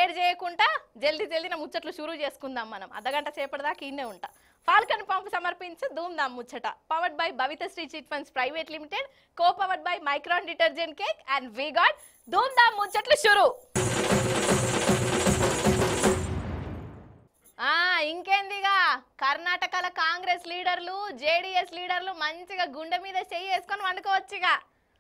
late చేయకుండా జల్దీ జల్దీ నా ముచ్చట్లు షురూ చేసుకుందాం మనం అర్ధగంట సేపటిదాకా ఇన్నే ఉంటా ఫాల్కన్ పంప్ సమర్పించి ధూమ్ధాం ముచ్చట powered by Bhavitha Sri chit funds private limited co powered by Micron detergent cake and we got ధూమ్ధాం ముచ్చట్లు షురూ ఆ ఇంకేందిగా కర్ణాటకల కాంగ్రెస్ లీడర్లు జేడీఎస్ లీడర్లు మంచిగా గుండె మీద చెయ్యి వేసుకొని వండుకోవచ్చుగా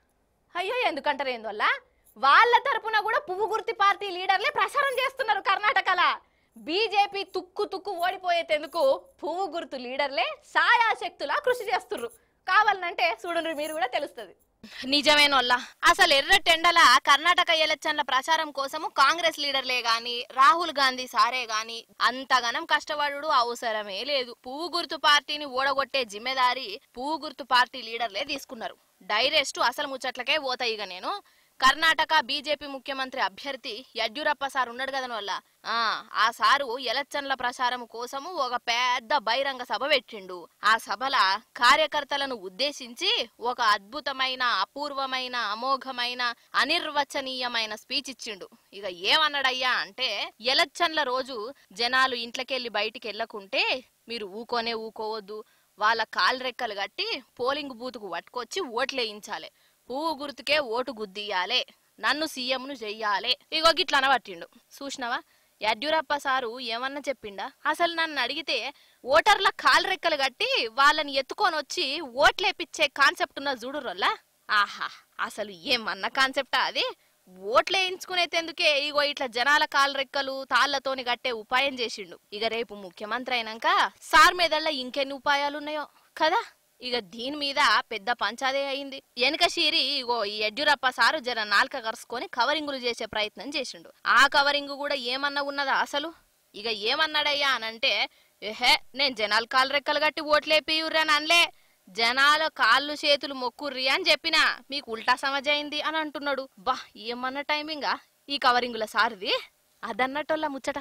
అయ్యో ఎందుకంటారు ఏందోళ్ళ వాళ్ళ తరపున కూడా పువ్వు గుర్తి పార్టీ లీడర్లే ప్రచారం చేస్తున్నారు కర్ణాటకల బీజేపీ తుక్కు తుక్కు ఓడిపోయేందుకు పువ్వు గుర్తు లీడర్లే సాయాశక్తులా కృషి చేస్తుర్రు కావాలంటే చూడండి మీరు కూడా తెలుస్తుంది నిజమేనోళ్ళ అసలు ఎర్ర టెండల కర్ణాటక ఎలక్షన్ల ప్రచారం కోసము కాంగ్రెస్ లీడర్లే గాని రాహుల్ గాంధీ సారే గాని అంతగనం కష్టపడు అవసరమే లేదు పువ్వు గుర్తు పార్టీని ఓడగొట్టే జిమ్మెదారి పువ్వు గుర్తు పార్టీ లీడర్లే తీసుకున్నారు డైరెస్ట్ అసలు ముచ్చట్లకే పోతాయి ఇక నేను కర్ణాటక బీజేపీ ముఖ్యమంత్రి అభ్యర్థి యడ్యూరప్ప సార్ ఉన్నాడు కదా వల్ల ఆ ఆ సారు ఎలక్షన్ల ప్రచారం కోసము ఒక పెద్ద బహిరంగ సభ పెట్టిండు ఆ సభల కార్యకర్తలను ఉద్దేశించి ఒక అద్భుతమైన అపూర్వమైన అమోఘమైన అనిర్వచనీయమైన స్పీచ్ ఇచ్చిండు ఇక ఏమన్నాడయ్యా అంటే ఎలక్షన్ల రోజు జనాలు ఇంట్లోకెళ్ళి బయటికి వెళ్ళకుంటే మీరు ఊకోనే ఊకోవద్దు వాళ్ళ కాలు రెక్కలు కట్టి పోలింగ్ బూత్కు పట్టుకొచ్చి ఓట్లేయించాలి పువ్వు గుర్తుకే ఓటు గుద్దియాలే నన్ను సీఎంను చెయ్యాలే ఇగో గిట్ల అనబట్టిండు చూసినావా యడ్యూరప్ప సారు ఏమన్నా చెప్పిండా అసలు నన్ను అడిగితే ఓటర్ల కాలు రెక్కలు కట్టి వాళ్ళని ఎత్తుకొని వచ్చి ఓట్లేపిచ్చే కాన్సెప్ట్ ఉన్న చూడురోల్లా ఆహా అసలు ఏమన్న కాన్సెప్టా అది ఓట్లేయించుకునేందుకే ఇగో ఇట్లా జనాల కాలు రెక్కలు తాళ్లతోని కట్టే ఉపాయం చేసిండు ఇక రేపు ముఖ్యమంత్రి అయినాక సార్ మీదల్లా ఇంకెన్ని ఉపాయాలు ఉన్నాయో కదా ఇక దీని మీద పెద్ద పంచాదే అయింది వెనక షీరి ఇగో ఈ యడ్యూరప్ప సారు జర నాల్క కరుసుకొని కవరింగులు చేసే ప్రయత్నం చేసిండు ఆ కవరింగ్ కూడా ఏమన్నా ఉన్నదా అసలు ఇక ఏమన్నాడయ్యా అనంటే ఏహే నేను జనాలు కాలు రెక్కలు కట్టి ఓట్లేపియుర్రని అనలే జనాల కాళ్ళు చేతులు మొక్కుర్రి అని చెప్పినా మీకు ఉల్టా సమజ్ అయింది అని అంటున్నాడు బా ఏమన్న టైమింగా ఈ కవరింగుల సారిది అదన్నట్టోళ్ళ ముచ్చట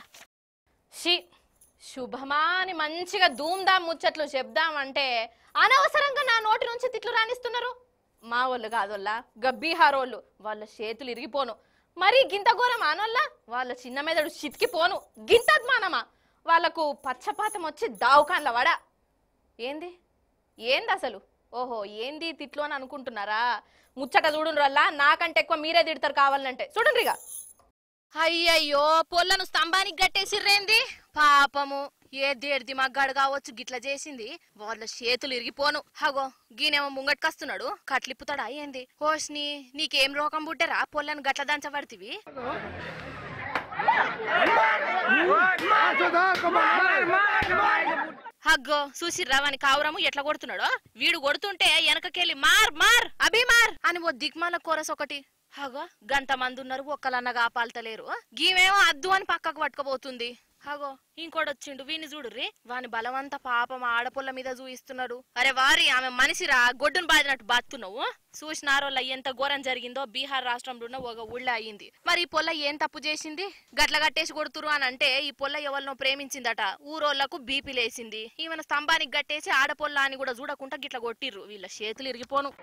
షీ శుభమాని మంచిగా ధూమ్ధామ్ ముచ్చట్లు చెప్దామంటే అనవసరంగా నా నోటి నుంచి తిట్లు రాణిస్తున్నారు మా వాళ్ళు కాదోళ్ళ గబ్బీహార్ వాళ్ళు వాళ్ళ చేతులు ఇరిగిపోను మరి గింత ఘోరం ఆనోళ్ళ వాళ్ళ చిన్న మెదడు చితికిపోను గింత అద్మానమా వాళ్ళకు పచ్చపాతం వచ్చి దావుకాన్ల వడ ఏంది ఏంది అసలు ఓహో ఏంది ఈ తిట్లు అని అనుకుంటున్నారా ముచ్చట చూడుండ్రు వల్ల నాకంటే ఎక్కువ మీరే తిడతారు కావాలంటే చూడండిగా అయ్యయ్యో పొల్లను స్తంభానికి గట్టేసిర్రేంది పాపము ఏ దేడిది మగ్గాడు కావచ్చు గిట్ల చేసింది వాళ్ళ చేతులు ఇరిగిపోను హగో గీనేమో ముంగట్కొస్తున్నాడు కట్లిప్పుతాడా ఏంది హోష్ని నీకేం రోగం పుట్టరా పొల్లను గట్ల దంచబడితివి హగ్గో చూసిర్రా వాని కావురము ఎట్లా కొడుతున్నాడో వీడు కొడుతుంటే వెనకకెళ్ళి మార్ మార్ అభిమార్ అని ఓ దిగ్మాల కోరస్ ఒకటి హగో గంట మంది ఉన్నారు ఒక్కలన్నగా ఆపాలతలేరు గీమేమో అద్దు అని పక్కకు పట్టుకపోతుంది హగో ఇంకోడొచ్చిండు వీని చూడుర్రి వాని బలవంత పాపం ఆడపుల్ల మీద చూయిస్తున్నాడు అరే వారి ఆమె మనిషిరా గొడ్డును బాదినట్టు బాతున్నావు చూసినారోళ్ళ ఎంత ఘోరం జరిగిందో బీహార్ రాష్ట్రంలో ఉన్న ఒక ఊళ్ళో అయ్యింది మరి ఈ పొల్ల ఏం తప్పు చేసింది గట్ల కట్టేసి కొడుతురు అని అంటే ఈ పొల్ల ఎవరినో ప్రేమించిందట ఊరోళ్లకు బీపీ లేసింది ఈమెన స్తంభానికి గట్టేసి ఆడపొల్ల అని కూడా చూడకుండా గిట్ల కొట్టిర్రు వీళ్ళ చేతులు ఇరిగిపోను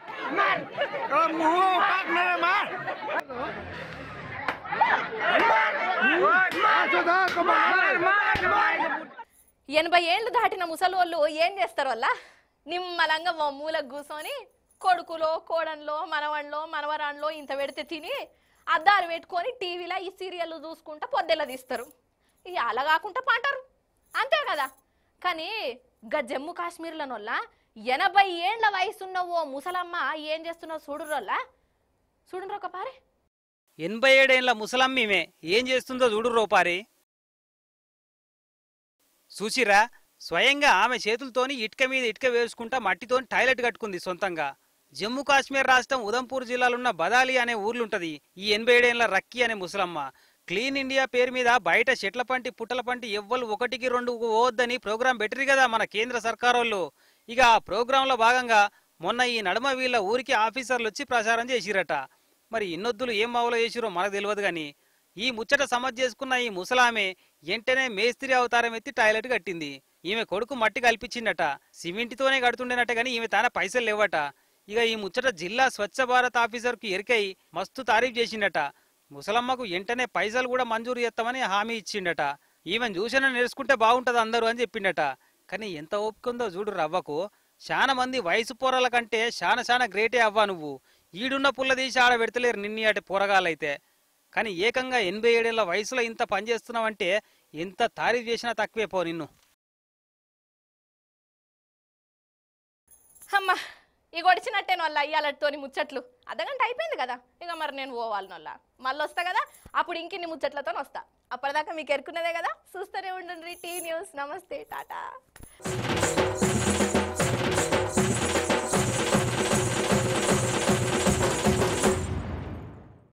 ఎనభై ఏళ్ళు దాటిన ముసలోళ్ళు ఏం చేస్తారు వల్ల నిమ్మలంగా ఓ మూలకు కూర్చొని కొడుకులో కోడన్లో మనవన్లో మనవరాన్లో ఇంత పెడితే తిని అద్దాలు పెట్టుకొని టీవీలో ఈ సీరియల్ చూసుకుంటా పొద్దెల తీస్తారు ఇక అలా కాకుండా పాంటారు అంతే కదా కానీ గా జమ్మూ కాశ్మీర్లనొల్ల ఎనభై ఏండ్ల వయసున్న ఓ ముసలమ్మ ఏం చేస్తున్నావు చూడురోల్లా చూడురు ఒక పారే ఎనభై ఏడేళ్ల ముసలమ్మీమే ఏం చేస్తుందో చూడు రూపారి చూసిరా స్వయంగా ఆమె చేతులతోని ఇటుక మీద ఇటుక వేసుకుంటా మట్టితోని టాయిలెట్ కట్టుకుంది సొంతంగా జమ్మూ కాశ్మీర్ రాష్ట్రం ఉదంపూర్ జిల్లాలున్న బదాలి అనే ఊర్లుంటది ఈ ఎనభై ఏడేళ్ల రక్కీ అనే ముసలమ్మ క్లీన్ ఇండియా పేరు మీద బయట చెట్ల పంటి పుట్టల పంటి ఎవ్వరు ఒకటికి రెండు పోవద్దని ప్రోగ్రాం పెట్టిరు కదా మన కేంద్ర సర్కారోళ్ళు ఇక ఆ ప్రోగ్రాంలో భాగంగా మొన్న ఈ నడుమ వీళ్ళ ఊరికి ఆఫీసర్లు వచ్చి ప్రచారం చేసిరట మరి ఇన్నొద్దులు ఏం మావులో చేసిరో మనకు తెలియదు గాని ఈ ముచ్చట సమజ్ చేసుకున్న ఈ ముసలామె వెంటనే మేస్త్రి అవతారం ఎత్తి టాయిలెట్ కట్టింది ఈమె కొడుకు మట్టి కల్పించిందట సిమెంట్తోనే కడుతుండేనట గాని ఈమె తన పైసలు లేవట ఇక ఈ ముచ్చట జిల్లా స్వచ్ఛ భారత్ ఆఫీసర్ కు ఎరికై మస్తు తారీఫ్ చేసిండట ముసలమ్మకు వెంటనే పైసలు కూడా మంజూరు చేస్తామని హామీ ఇచ్చిండట ఈమెను చూసిన నేర్చుకుంటే బాగుంటది అందరూ అని చెప్పిండట కానీ ఎంత ఓపిక ఉందో చూడు రవ్వకు చాలా మంది వయసు పోరాల కంటే చాలా చాలా గ్రేటే అవ్వా నువ్వు ఈడున్న పుల్ల తీసి ఆడ పెడతలేరు నిన్ని అటు పోరగాలైతే కానీ ఏకంగా ఎనభై ఏడేళ్ల వయసులో ఇంత పని చేస్తున్నావంటే ఎంత తారీఫ్ చేసినా తక్కువే పో నిన్ను అమ్మా ఇక వచ్చినట్టే వాళ్ళ అయ్యాలతోని ముచ్చట్లు అర్ధగంట అయిపోయింది కదా ఇక మరి నేను పోవాలి నొల్ల మళ్ళీ వస్తా కదా అప్పుడు ఇంకిన్ని ముచ్చట్లతో వస్తా అప్పటిదాకా మీకు ఎరుకున్నదే కదా చూస్తూనే ఉండండి టీ న్యూస్ నమస్తే టాటా